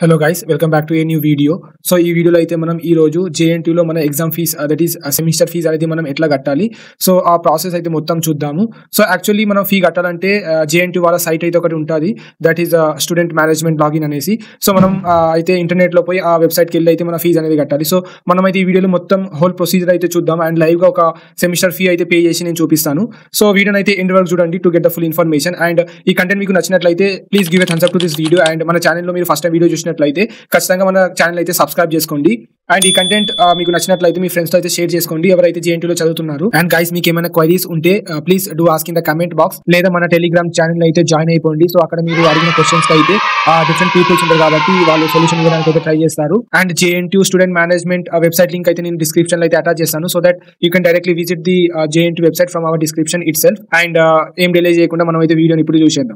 hello guys welcome back to a new video so ఈ వీడియోలో అయితే మనం ఈ రోజు జేఎన్టీలో మన exam fees that is semester fees అనేది మనం ఎట్లా కట్టాలి సో ఆ ప్రాసెస్ అయితే మొత్తం చూద్దాము సో యాక్చువల్లీ మనం ఫీ కట్టాలంటే జేఎన్టీ వాళ్ళ సైట్ అయితే ఒకటి ఉంటుంది that is student management login అనేసి సో మనం ఆ, అయితే ఇంటర్నెట్లో పోయి ఆ వెబ్సైట్కి వెళ్ళి అయితే మన ఫీజ్ అనేది కట్టాలి సో మనం అయితే ఈ వీడియోలో మొత్తం హోల్ ప్రొసీజర్ అయితే చూద్దాం అండ్ లైవ్గా ఒక సెమిస్టర్ ఫీ అయితే పే చేసి నేను చూపిస్తాను సో వీడియోని అయితే ఎండ్ వరకు చూడండి to get the full information and ఈ కంటెంట్ మీకు నచ్చినట్లయితే please give a thumbs up to this video and మన ఛానల్లో మీరు ఫస్ట్ టైం వీడియో చూసినట్లయితే ఖచ్చితంగా మన ఛానల్ అయితే సబ్స్క్రైబ్ చేసుకోండి అండ్ ఈ కంటెంట్ మీకు నచ్చినట్లయితే మీ ఫ్రెండ్స్ తో అయితే షేర్ చేసుకోండి ఎవరైతే జేఎన్టీలో చదువుతున్నారు అండ్ గైస్ మీకు ఏమైనా క్వైరీస్ ఉంటే please do ask in the comment box లేదా మన టెలిగ్రామ్ ఛానల్ అయితే జాయిన్ అయిపోండి సో అక్కడ మీరు అడిగిన క్వశ్చన్స్ అయితే డిఫరెంట్ పీపుల్స్ ఉంటారు కాబట్టి వాళ్ళు సొల్యూషన్ ఇవ్వడానికి అయితే ట్రై చేస్తారు and JNT student management website link అయితే నేను డిస్క్రిప్షన్ లో అయితే అటాచ్ చేస్తాను so that you can directly visit the JNT website from our description itself and ఏం డిలే చేయకుండా మనం అయితే వీడియోని ఇప్పుడు చూసేద్దాం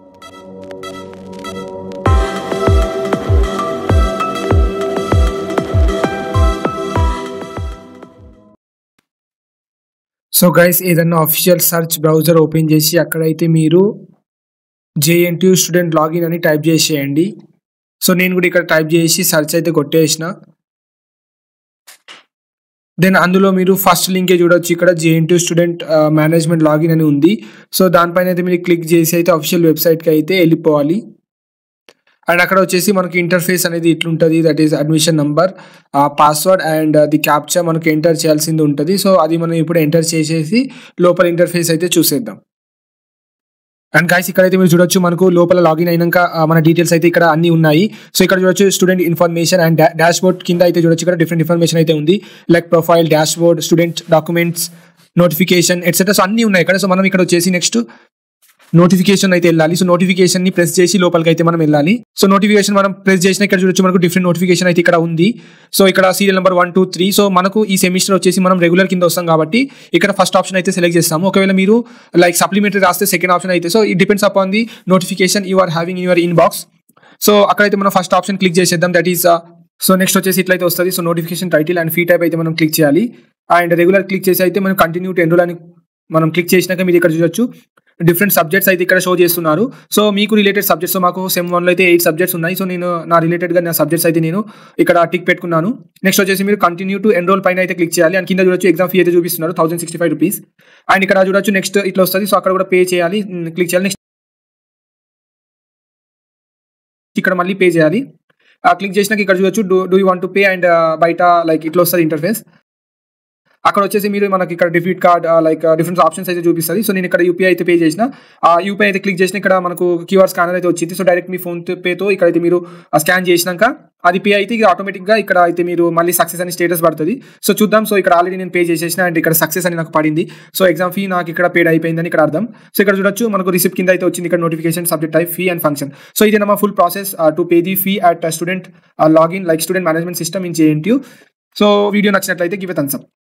సో గైస్ ఏదన్నా అఫీషియల్ సర్చ్ బ్రౌజర్ ఓపెన్ చేసి అక్కడైతే మీరు జేఎన్టీ స్టూడెంట్ లాగిన్ అని టైప్ చేసేయండి సో నేను కూడా ఇక్కడ టైప్ చేసి సర్చ్ అయితే కొట్టేసిన దెన్ అందులో మీరు ఫస్ట్ లింకే చూడొచ్చు ఇక్కడ జేఎన్టీ స్టూడెంట్ మేనేజ్మెంట్ లాగిన్ అని ఉంది సో దానిపైన అయితే మీరు క్లిక్ చేసి అయితే అఫీషియల్ వెబ్సైట్కి అయితే వెళ్ళిపోవాలి అండ్ అక్కడ వచ్చేసి మనకి ఇంటర్ఫేస్ అనేది ఇట్లుంటుంది that is admission number password and the captcha మనకి ఎంటర్ చేయాల్సింది ఉంటుంది సో అది మనం ఇప్పుడు ఎంటర్ చేసేసి లోపల ఇంటర్ఫేస్ అయితే చూసేద్దాం అండ్ గైస్ ఇక్కడైతే మీరు చూడొచ్చు మనకు లోపల లాగిన్ అయినాక ఆ, మన డీటెయిల్స్ అయితే ఇక్కడ అన్ని ఉన్నాయి సో ఇక్కడ చూడొచ్చు student information and dashboard కింద అయితే చూడొచ్చు ఇక్కడ డిఫరెంట్ ఇన్ఫర్మేషన్ అయితే ఉంది like profile dashboard student documents notification etcetera so అన్ని ఉన్నాయి ఇక్కడ సో మనం ఇక్కడ వచ్చేసి నెక్స్ట్ నోటిఫికేషన్ అయితే వెళ్ళాలి సో నోటిఫికేషన్ ని ప్రెస్ చేసి లోపలికి అయితే మనం వెళ్ళాలి సో నోటిఫికేషన్ మనం ప్రెస్ చేసిన ఇక్కడ చూడొచ్చు మనకు డిఫరెంట్ నోటిఫికేషన్ అయితే ఇక్కడ ఉంది సో ఇక్కడ serial number one two three so మనకు ఈ సెమిస్టర్ వచ్చేసి మనం రెగ్యులర్ కింద వస్తాం కాబట్టి ఇక్కడ ఫస్ట్ ఆప్షన్ అయితే సెలెక్ట్ చేస్తాము ఒకవేళ మీరు లైక్ సప్లిమెంటరీ రాస్తే సెకండ్ ఆప్షన్ అయితే so it depends upon the notification you are having your inbox so అక్కడైతే మనం ఫస్ట్ ఆప్షన్ క్లిక్ చేసేద్దాం దట్ ఈస్ సో నెక్స్ట్ వచ్చేసి ఇట్లయితే వస్తుంది సో notification title and fee type అయితే మనం క్లిక్ చేయాలి అండ్ రెగ్యులర్ క్లిక్ చేసి అయితే మనం కంటిన్యూ టు ఎన్రోల్ అని మనం క్లిక్ చేసినాక మీరు ఇక్కడ చూడొచ్చు డిఫరెంట్ సబ్జెక్ట్స్ అయితే ఇక్కడ షో చేస్తున్నారు సో మీకు రిలేటెడ్ సబ్జెక్ట్స్ సో మాకు సెమ్ వన్లో అయితే ఎయిట్ సబ్జెక్ట్స్ ఉన్నాయి సో నేను నా రిలేటెడ్గా నా సబ్జెక్ట్స్ అయితే నేను ఇక్కడ టిక్ పెట్టుకున్నాను నెక్స్ట్ వచ్చేసి మీరు కంటిన్యూ టు ఎన్రోల్ పైన అయితే క్లిక్ చేయాలి అండ్ కింద చూడొచ్చు ఎగ్జామ్ ఫీ అయితే చూపిస్తున్నారు thousand sixty five rupees and ఇక్కడ చూడొచ్చు నెక్స్ట్ ఇట్లా వస్తుంది సో అక్కడ కూడా పే చేయాలి క్లిక్ చేయాలి నెక్స్ట్ ఇక్కడ మళ్ళీ పే చేయాలి క్లిక్ చేసినాక ఇక్కడ చూడొచ్చు do do you want to pay and బయట లైక్ ఇట్లా వస్తుంది ఇంటర్ఫేస్ అక్కడ వచ్చేసి మీరు మనకి ఇక్కడ debit card like different options అయితే చూపిస్తుంది సో నేను ఇక్కడ యూపీఐ అయితే పే చేసిన ఆ యూపీఐ అయితే క్లిక్ చేసిన ఇక్కడ మనకు క్యూఆర్ స్కానర్ అయితే వచ్చింది సో డైరెక్ట్ మీ ఫోన్ పేతో ఇక్కడైతే మీరు స్కాన్ చేసినాక అది పే అయితే ఆటోమేటిక్గా ఇక్కడ అయితే మీరు మళ్ళీ సక్సెస్ అని స్టేటస్ పడుతుంది సో చూద్దాం సో ఇక్కడ ఆల్రెడీ నేను పే చేసేసిన అండ్ ఇక్కడ సక్సెస్ అని నాకు పడింది సో ఎగ్జామ్ ఫీ నాకు ఇక్కడ పేడ్ అయిపోయిందని ఇక్కడ అర్థం సో ఇక్కడ చూడొచ్చు మనకు రిసిప్ట్ కింద అయితే వచ్చింది ఇక్కడ notification subject type fee and function so ఇది మా full process to pay the fee at student login like student management system in JNTU so video నచ్చినట్లయితే గివ్ థమ్స్ అప్